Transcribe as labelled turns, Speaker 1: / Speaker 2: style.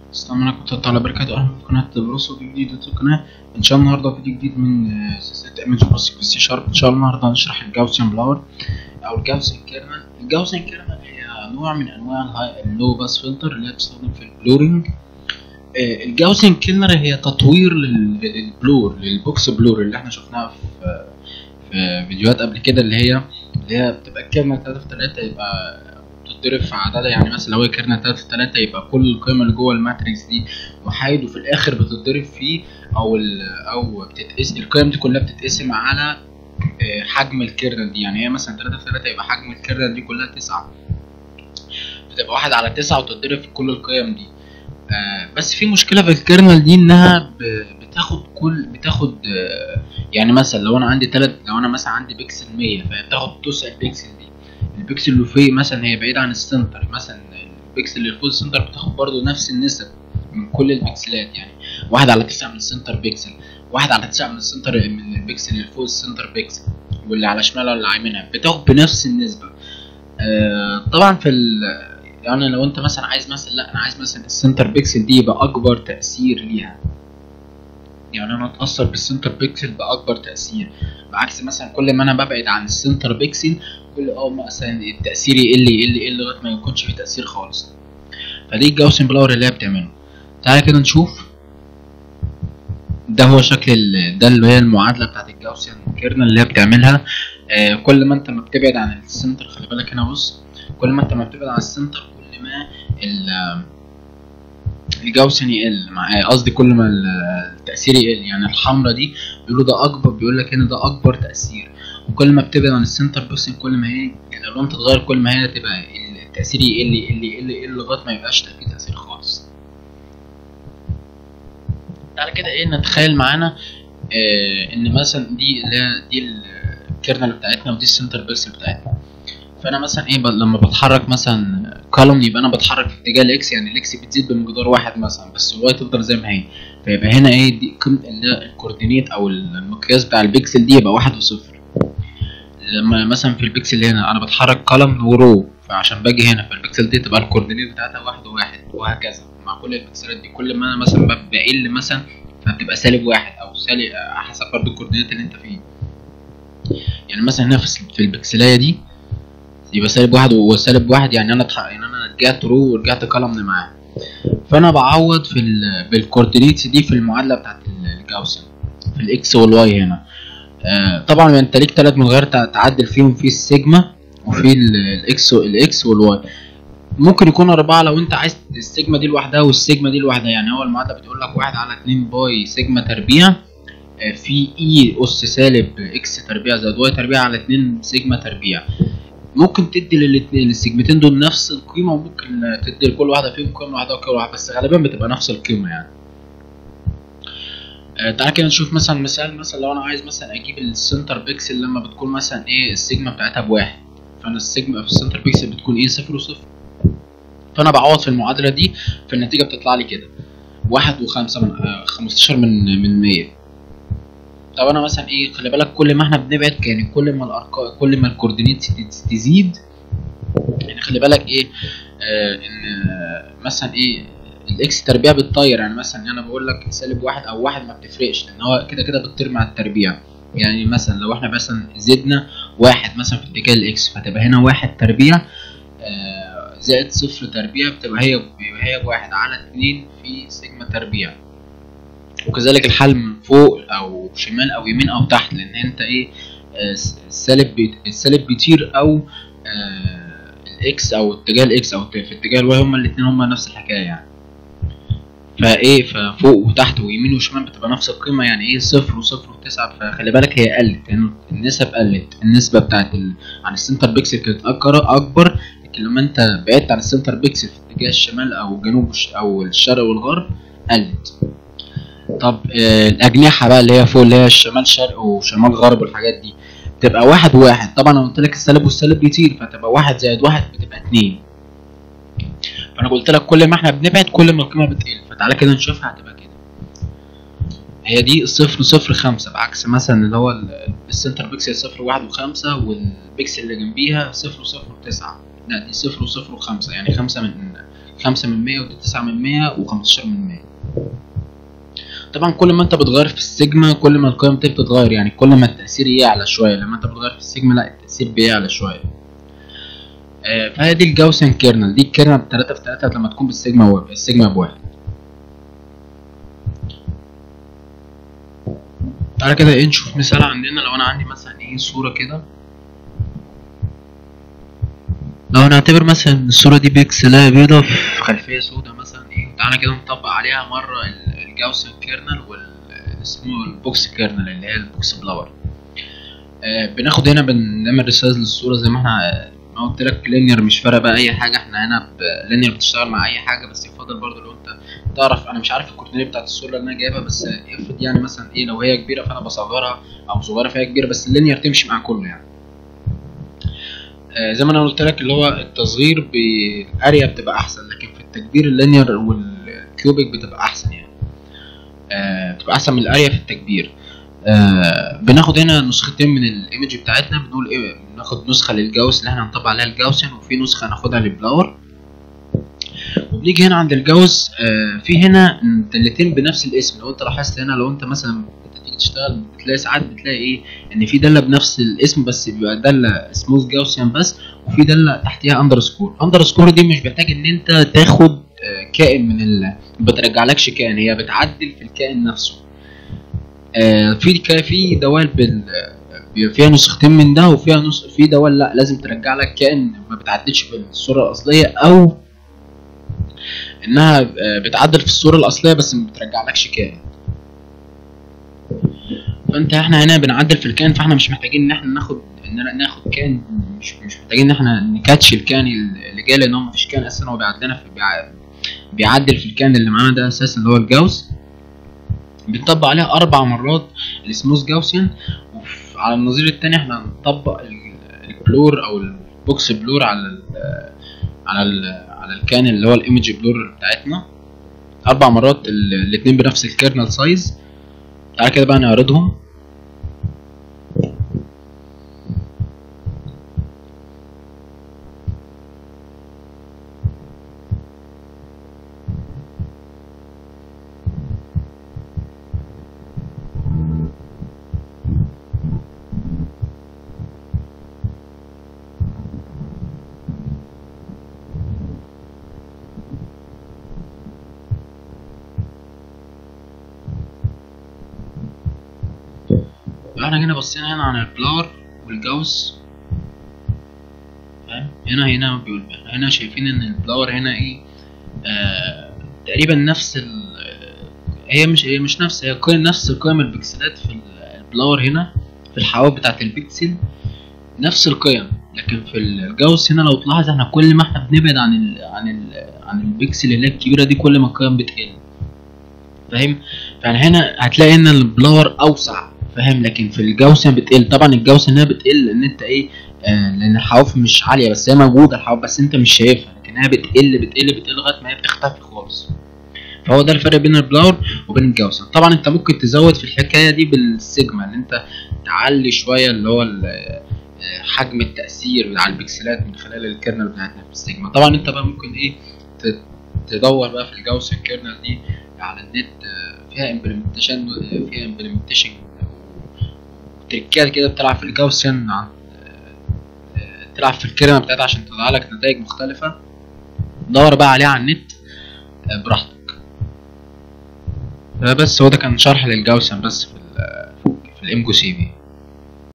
Speaker 1: السلام عليكم ورحمة الله وبركاته أهلا في قناة دروس ودي جديدة القناة إن شاء الله النهاردة فيديو جديد من آه، سلسلة إيمج بروسيك في سي شارب إن شاء الله النهاردة هنشرح الجاوسيان بلاور أو الجاوسيان كيرنل الجاوسيان كيرنل هي نوع من أنواع الهاي اللو باس فلتر اللي هي بتستخدم في البلورينج آه، الجاوسيان كيرنل هي تطوير لل- للبلور للبوكس بلور اللي احنا شفناها في في فيديوهات قبل كده اللي هي اللي هي بتبقى الكيرنل 3 في 3 يبقى بتتضرب في عددها يعني مثلا لو هي كيرنل 3 في 3 يبقى كل القيم اللي جوه الماتريكس دي وحيد وفي الاخر بتتضرب فيه او ال او بتتقسم القيم دي كلها بتتقسم على آه، حجم الكيرنل دي يعني هي مثلا 3 في 3 يبقى حجم الكيرنل دي كلها 9 بتبقى واحد على 9 وتتضرب في كل القيم دي آه، بس في مشكله في الكيرنل دي انها ب- بتاخد كل بتاخد آه، يعني مثلا لو انا عندي تلات لو انا مثلا عندي بيكسل 100 فهي بتاخد تسع البيكسل دي البيكسل اللي فوق مثلا هي بعيدة عن السنتر مثلا البيكسل اللي فوق السنتر بتاخد برضو نفس النسب من كل البيكسلات يعني واحد على تسعة من السنتر بيكسل واحد على تسعة من السنتر من البيكسل اللي فوق السنتر بيكسل واللي على شمالها واللي على يمينها بتاخد بنفس النسبة آه طبعا في ال يعني لو انت مثلا عايز مثلا لا انا عايز مثلا السنتر بيكسل دي يبقى اكبر تأثير ليها يعني انا اتأثر بالسنتر بيكسل بأكبر تأثير بعكس مثلا كل ما انا ببعد عن السنتر بيكسل كل اه مثلا التأثير يقل يقل يقل لغاية ما يكونش فيه تأثير خالص فدي الجاوسن بلاور اللي هي بتعمله تعالى كده نشوف ده هو شكل ال- ده اللي هي المعادلة بتاعت الجاوسن كيرنل اللي هي بتعملها آه كل ما انت ما بتبعد عن السنتر خلي بالك هنا بص كل ما انت ما بتبعد عن السنتر كل ما ال- الجاوسن يقل مع- آه، قصدي كل ما ال- التأثير يقل يعني الحمرا دي بيقولوا ده أكبر بيقول لك هنا ده أكبر تأثير وكل ما بتبعد عن السنتر بيكسل كل ما هي الالوان تتغير كل ما هي تبقى التاثير يقل يقل يقل يقل لغايه ما يبقاش فيه تاثير خالص تعالى كده ايه نتخيل معانا آه ان مثلا دي اللي هي دي الكيرنل بتاعتنا ودي السنتر بيكسل بتاعتنا فانا مثلا ايه ب- لما بتحرك مثلا كولوم يبقى انا بتحرك في اتجاه الاكس يعني الاكس بتزيد بمقدار واحد مثلا بس الواي تفضل زي ما هي فيبقى هنا ايه دي قيمه اللي هي الكوردينيت او المقياس بتاع البيكسل دي يبقى واحد وصفر لما مثلا في البيكسل هنا انا بتحرك كولم ورو فعشان باجي هنا فالبيكسل دي تبقى الكوردينيت بتاعتها واحد وواحد وهكذا مع كل البيكسلات دي كل ما انا مثلا ب- بقل مثلا فبتبقى سالب واحد او سالب على حسب برضو الكوردينيت اللي انت فيه يعني مثلا هنا في الس- في البكسلايه دي يبقى سالب واحد وسالب واحد يعني انا اتح- يعني انا رجعت رو ورجعت كولم معاه فانا بعوض في ال... بالكوردينيتس دي في المعادله بتاعت الجاوسن في الاكس والواي هنا آه، طبعا انت ليك ثلاث متغيرات تع- تعدل فيهم في السيجما وفي ال- الاكس الاكس والواي ممكن يكون أربعة لو أنت عايز السيجما دي لوحدها والسيجما دي لوحدها يعني هو المعادلة بتقول لك واحد على اتنين باي سيجما تربيع آه، في اي أس سالب اكس تربيع زائد واي تربيع على اتنين سيجما تربيع ممكن تدي للاتنين للسيجمتين دول نفس القيمة وممكن آه، تدي لكل واحدة فيهم قيمة لوحدها وقيمة لوحدها بس غالبا بتبقى نفس القيمة يعني آه، تعالى كده نشوف مثلا مثال مثلا لو انا عايز مثلا اجيب السنتر بيكسل لما بتكون مثلا ايه السيجما بتاعتها بواحد فانا السيجما في السنتر بيكسل بتكون ايه صفر وصفر فانا بعوض في المعادلة دي فالنتيجة بتطلع لي كده واحد وخمسة من آه، خمستاشر من من مية طب انا مثلا ايه خلي بالك كل ما احنا بنبعد يعني كل ما الارقام كل ما الكوردينيت تزيد يعني خلي بالك ايه آه ان آه، مثلا ايه الاكس تربيع بتطير يعني مثلا انا بقول لك سالب واحد او واحد ما بتفرقش لان هو كده كده بتطير مع التربيع يعني مثلا لو احنا مثلا زدنا واحد مثلا في اتجاه الاكس فتبقى هنا واحد تربيع آه زائد صفر تربيع بتبقى هي بيبقى هي بواحد على اتنين في سيجما تربيع وكذلك الحل من فوق او شمال او يمين او تحت لان انت ايه آه، السالب بيت- السالب بيطير او آه، الاكس او اتجاه الاكس او في اتجاه الواي هما الاثنين هما نفس الحكايه يعني فايه ففوق وتحت ويمين وشمال بتبقى نفس القيمه يعني ايه صفر وصفر وتسعة فخلي بالك هي قلت يعني النسب قلت النسبه بتاعت ال... عن السنتر بيكسل كانت اكبر اكبر لكن لما انت بعدت عن السنتر بيكسل في اتجاه الشمال او الجنوب والش- او الشرق والغرب قلت طب آه الاجنحه بقى اللي هي فوق اللي هي الشمال شرق وشمال غرب والحاجات دي تبقى واحد واحد طبعا انا قلت لك السالب والسالب بيطير فتبقى واحد زائد واحد بتبقى اتنين فانا قلت لك كل ما احنا بنبعد كل ما القيمه بتقل فتعالى كده نشوفها هتبقى كده هي دي صفر صفر خمسة بعكس مثلا اللي هو ال- السنتر بيكسل صفر واحد وخمسة والبيكسل اللي جنبيها صفر وصفر وتسعة لا دي صفر وصفر وخمسة يعني خمسة من 5 من 100 ودي 9 من 100 و15 من 100 طبعا كل ما انت بتغير في السيجما كل ما القيم دي بتتغير يعني كل ما التأثير يعلى شوية لما انت بتغير في السيجما لا التأثير بيعلى شوية آه، فهي دي الجاوسن كيرنل دي الكيرنل 3 في 3 لما تكون بالسيجما و- السيجما بواحد تعالى كده ايه نشوف مثال عندنا لو انا عندي مثلا ايه صورة كده لو هنعتبر مثلا إن الصورة دي بيكسلاية بيضة في خلفية سودة مثلا ايه تعالى كده نطبق عليها مرة ال- الجاوسن كيرنل وال اسمه البوكس كيرنل اللي هي البوكس بلاور آه بناخد هنا بنعمل ريسايز للصورة زي ما احنا آه، ما قلت لك لينير مش فارقة بقى أي حاجة احنا هنا لينير بتشتغل مع أي حاجة بس يفضل برضه لو أنت تعرف أنا مش عارف الكوردينيت بتاعت الصورة اللي أنا جايبها بس آه، افرض يعني مثلا ايه لو هي كبيرة فأنا بصغرها أو صغيرة فهي كبيرة بس اللينير تمشي مع كله يعني آه، زي ما انا قلت لك اللي هو التصغير بالاريا بتبقى احسن لكن في التكبير اللينير والكيوبيك بتبقى احسن يعني آه، بتبقى احسن من الاريا في التكبير آه، بناخد هنا نسختين من الايمج بتاعتنا بنقول ايه بناخد نسخه للجاوس اللي احنا هنطبق عليها الجاوسن وفي نسخه هناخدها للبلاور وبنيجي هنا عند الجاوس آه، في هنا دالتين بنفس الاسم لو انت لاحظت هنا لو انت مثلا بتيجي تشتغل بتلاقي ساعات بتلاقي ايه ان في داله بنفس الاسم بس بيبقى داله سموث جاوسيان بس وفي داله تحتيها اندرسكور اندرسكور دي مش محتاج ان انت تاخد آه، كائن من ال ما بترجعلكش كائن هي بتعدل في الكائن نفسه آه، في كا- في دوال بال بيبقى فيها نسختين من ده وفيها نسخ في دوال لا لازم ترجع لك كائن ما بتعدلش في الصوره الاصليه او انها آه، بتعدل في الصوره الاصليه بس ما بترجعلكش كائن فانت احنا هنا بنعدل في الكائن فاحنا مش محتاجين ان احنا ناخد ان ناخد كائن مش مش محتاجين ان احنا نكاتش الكائن اللي جاي لان هو مفيش كائن اساسا هو بيعدل لنا في بيع- بيعدل في الكائن اللي معانا ده اساسا اللي هو الجاوس بنطبق عليها اربع مرات السموث جاوسيان وعلى النظير التاني احنا هنطبق ال- البلور او البوكس بلور على ال على ال على الكائن اللي هو الايمج بلور بتاعتنا اربع مرات ال- الاتنين بنفس الكيرنل سايز تعالى كده بقى نعرضهم يبقى احنا هنا بصينا هنا على البلاور والجوس فاهم هنا هنا بيقول هنا شايفين ان البلاور هنا ايه آه تقريبا نفس ال هي مش هي مش نفس هي قيم نفس قيم البكسلات في ال- البلاور هنا في الحواف بتاعت البكسل نفس القيم لكن في الجوس هنا لو تلاحظ احنا كل ما احنا بنبعد عن ال عن ال عن البكسل اللي هي الكبيره دي كل ما القيم بتقل فاهم يعني هنا هتلاقي ان البلاور اوسع فاهم لكن في الجوسن بتقل طبعا الجوسن هنا بتقل ان انت ايه آه لان الحواف مش عاليه بس هي موجوده الحواف بس انت مش شايفها لكن هي بتقل بتقل بتقل لغايه ما هي بتختفي خالص فهو ده الفرق بين البلاور وبين الجوسن طبعا انت ممكن تزود في الحكايه دي بالسيجما ان انت تعلي شويه اللي هو ال- آه، حجم التاثير على البكسلات من خلال الكيرنل بتاعتنا في السيجما طبعا انت بقى ممكن ايه ت- تدور بقى في الجوسن كيرنل دي على النت آه، فيها امبلمنتيشن فيها امبلمنتيشن تريكات كده بتلعب في الجاوسيان عن آه، تلعب في الكيرنل بتاعتها عشان تطلع لك نتائج مختلفة دور بقى عليها على النت آه، براحتك آه، بس هو ده كان شرح للجاوسيان بس في ال في الام جو سي في